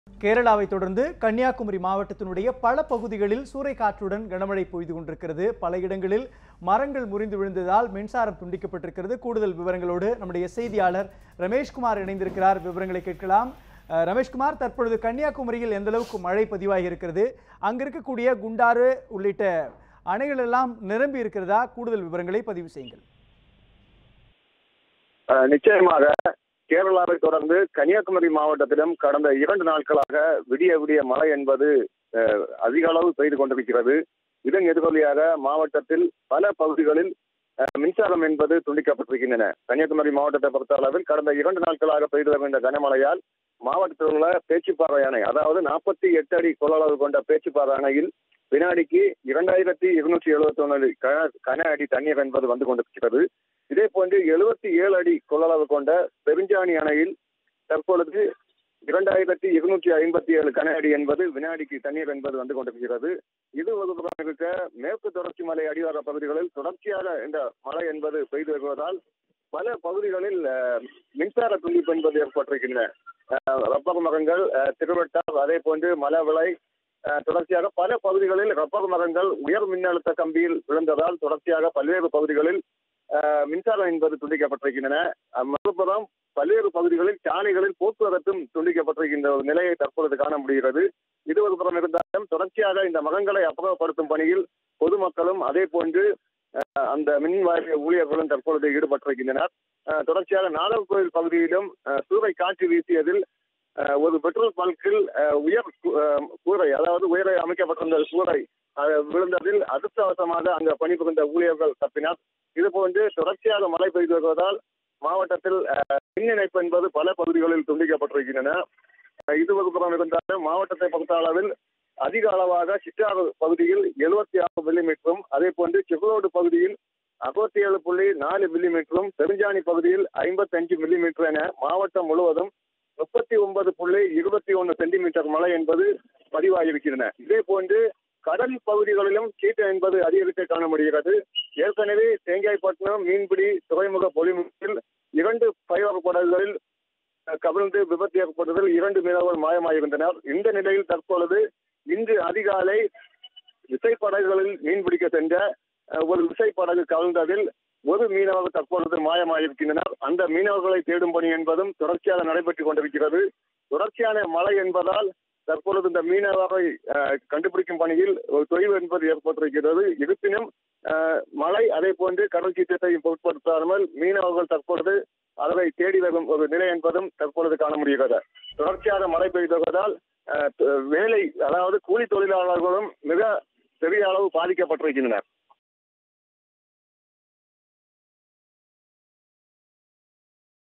கேரளாவை தொடர்ந்து கன்னியாகுமரி மாவட்டத்தினுடைய பல பகுதிகளில் சூறைக்காற்றுடன் கனமழை பொய்து கொண்டிருக்கிறது பல இடங்களில் மரங்கள் முறிந்து விழுந்ததால் மின்சாரம் துண்டிக்கப்பட்டிருக்கிறது கூடுதல் விவரங்களோடு நம்முடைய செய்தியாளர் ரமேஷ்குமார் இணைந்திருக்கிறார் விவரங்களை கேட்கலாம் அஹ், ரமேஷ்குமார் தற்பொழுது கன்னியாகுமரியில் எந்த அளவுக்கு மழை பதிவாகி இருக்கிறது அங்க இருக்கக்கூடிய குண்டாறு உள்ளிட்ட அணைகள் எல்லாம் நிரம்பி இருக்கிறதா கூடுதல் விவரங்களை பதிவு செய்யுங்கள் அஹ் நிச்சயமாக கேரளாவை தொடர்ந்து கன்னியாகுமரி மாவட்டத்திலும் கடந்த இரண்டு நாட்களாக விடிய விடிய மழை என்பது அஹ், அதிக அளவு பெய்து கொண்டிருக்கிறது இதன் எதிரொலியாக மாவட்டத்தில் பல பகுதிகளில் அஹ், மின்சாரம் என்பது துண்டிக்கப்பட்டிருக்கின்றன கன்னியாகுமரி மாவட்டத்தை பொறுத்த அளவில் கடந்த இரண்டு நாட்களாக பெய்து வரும் இந்த கனமழையால் மாவட்டத்தில் உள்ள பேச்சுப்பாறை அணை அதாவது நாற்பத்தி எட்டு அடி கொள்ளளவு கொண்ட பேச்சுப்பாறை அணையில் வினாடிக்கு இரண்டாயிரத்தி இருநூற்றி எழுபத்தி ஒன்று கன கன அடி தண்ணீர் என்பது வந்து கொண்டிருக்கிறது இதே போன்று எழுபத்தி ஏழு அடி கொள்ளளவு கொண்ட பெருஞ்சாணி அணையில் தற்பொழுது இரண்டாயிரத்தி இருநூற்றி ஐம்பத்தி ஏழு கன அடி என்பது வினாடிக்கு தண்ணீர் என்பது வந்து கொண்டிருக்கிறது இது ஒரு புறம் இருக்க மேற்கு தொடர்ச்சி மலை அடிவார பகுதிகளில் தொடர்ச்சியாக இந்த மழை என்பது பெய்து வருவதால் பல பகுதிகளில் அஹ், மின்சார துண்டிப்பு என்பது ஏற்பட்டிருக்கின்றன அஹ், ரப்பர் மரங்கள் அஹ், திருவட்டார் அதே போன்று மலவிளை அஹ், தொடர்ச்சியாக பல பகுதிகளில் ரப்பர் மரங்கள் உயர் மின்னழுத்த கம்பியில் விழுந்ததால் தொடர்ச்சியாக பல்வேறு பகுதிகளில் அஹ், மின்சாரம் என்பது துண்டிக்கப்பட்டிருக்கின்றன அஹ், மறுபுறம் பல்வேறு பகுதிகளில் சாலைகளில் போக்குவரத்தும் துண்டிக்கப்பட்டிருக்கின்ற ஒரு நிலையை தற்பொழுது காண முடிகிறது இது ஒரு புறம் இருந்தாலும் தொடர்ச்சியாக இந்த மரங்களை அப்புறப்படுத்தும் பணியில் பொதுமக்களும் அதே போன்று அஹ், அந்த மின் வாரிய ஊழியர்களும் தற்பொழுது ஈடுபட்டிருக்கின்றனர் அஹ், தொடர்ச்சியாக நாகர்கோவில் பகுதியிலும் அஹ், சூறை காற்று வீசியதில் அஹ், ஒரு பெட்ரோல் பல்கில் அஹ், உயர் கூ- அஹ், கூரை அதாவது உயர அமைக்கப்பட்டிருந்த கூரை அஹ், விழுந்ததில் அதிர்ஷ்டவசமாக அங்கு பணிபுரிந்த ஊழியர்கள் தப்பினர் இது போன்று தொடர்ச்சியாக மழை பெய்து வருவதால் மாவட்டத்தில் அஹ், மின் இணைப்பு என்பது பல பகுதிகளில் துண்டிக்கப்பட்டிருக்கின்றன அஹ், இது ஒரு புறம் இருந்தாலும் மாவட்டத்தை பொறுத்த அளவில் அதிக அளவாக சிற்றாறு பகுதியில் எழுபத்தி ஆறு மில்லிமீட்டரும் அதே போன்று செவ்வரோடு பகுதியில் அறுபத்தி ஏழு புள்ளி நாலு மில்லிமீட்டரும் பெருஞ்சாணி பகுதியில் ஐம்பத்தஞ்சு மில்லிமீட்டர் என மாவட்டம் முழுவதும் முப்பத்தி ஒன்பது புள்ளி இருபத்தி ஒன்று சென்டிமீட்டர் மழை என்பது பதிவாகியிருக்கின்றன இதே போன்று கடல் பகுதிகளிலும் சீற்றம் என்பது அதிகரித்து காண முடிகிறது ஏற்கனவே தேங்காய்பட்டினம் மீன்பிடி துறைமுக பொலிமுகத்தில் இரண்டு பயவர் படகுகளில் அஹ், கவிழ்ந்து விபத்து ஏற்பட்டதில் இரண்டு மீனவர்கள் மாயமாகியிருந்தனர் இந்த நிலையில் தற்பொழுது இன்று அதிகாலை விசைப்படகுகளில் மீன்பிடிக்க சென்ற அஹ், ஒரு விசைப்படகு கவிழ்ந்ததில் ஒரு மீனவர் தற்பொழுது மாயமாகியிருக்கின்றனர் அந்த மீனவர்களை தேடும் பணி என்பதும் தொடர்ச்சியாக நடைபெற்றுக் கொண்டிருக்கிறது தொடர்ச்சியான மழை என்பதால் தற்பொழுது இந்த மீனவரை அஹ், கண்டுபிடிக்கும் பணியில் ஒரு தொய்வு என்பது ஏற்பட்டிருக்கிறது இருப்பினும் அஹ், மழை அதே போன்று கடல் சீற்றத்தை பொருட்படுத்தாமல் மீனவர்கள் தற்பொழுது அதனை தேடி வரும் ஒரு நிலை என்பதும் தற்பொழுது காண முடிகிறது தொடர்ச்சியாக மழை பெய்துவதால் அஹ், த- வேலை அதாவது கூலி தொழிலாளர்களும் மிக பெரிய அளவு பாதிக்கப்பட்டிருக்கின்றனர்